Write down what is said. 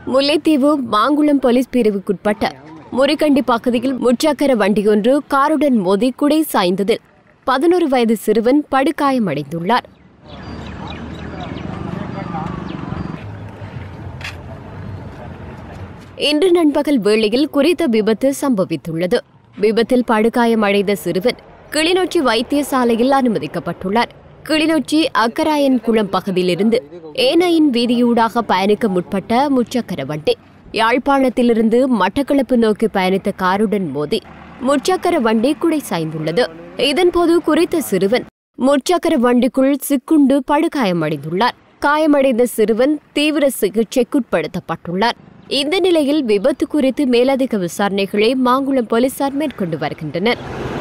Mullaitivu Mankulam police பிரிவுக்குட்பட்ட முறிகண்டி பகுதியில் முச்சக்கர வண்டியொன்று காருடன் மோதி குடை சாய்ந்ததில் பதினோரு வயது சிறுவன் படுகாயமடைந்துள்ளார் இன்று நண்பகல் வேளையில் குறித்த விபத்து சம்பவித்துள்ளது விபத்தில் படுகாயமடைந்த சிறுவன் கிளிநொச்சி வைத்தியசாலையில் அனுமதிக்கப்பட்டுள்ளார் கிளிநொச்சி அக்கராயன் குளம் பகுதியிலிருந்து ஏனையின் வீதியூடாக பயணிக்க முற்பட்ட முச்சக்கர வண்டி யாழ்ப்பாணத்திலிருந்து மட்டக்களப்பு நோக்கி பயணித்த காருடன் மோதி முச்சக்கர வண்டி குடை சாய்ந்துள்ளது இதன்போது குறித்த சிறுவன் முச்சக்கர வண்டிக்குள் சிக்குண்டு படுகாயமடைந்துள்ளார் காயமடைந்த சிறுவன் தீவிர சிகிச்சைக்குட்படுத்தப்பட்டுள்ளார் இந்த நிலையில் விபத்து குறித்து மேலதிக விசாரணைகளை மாங்குளம் போலீசார் மேற்கொண்டு வருகின்றனர்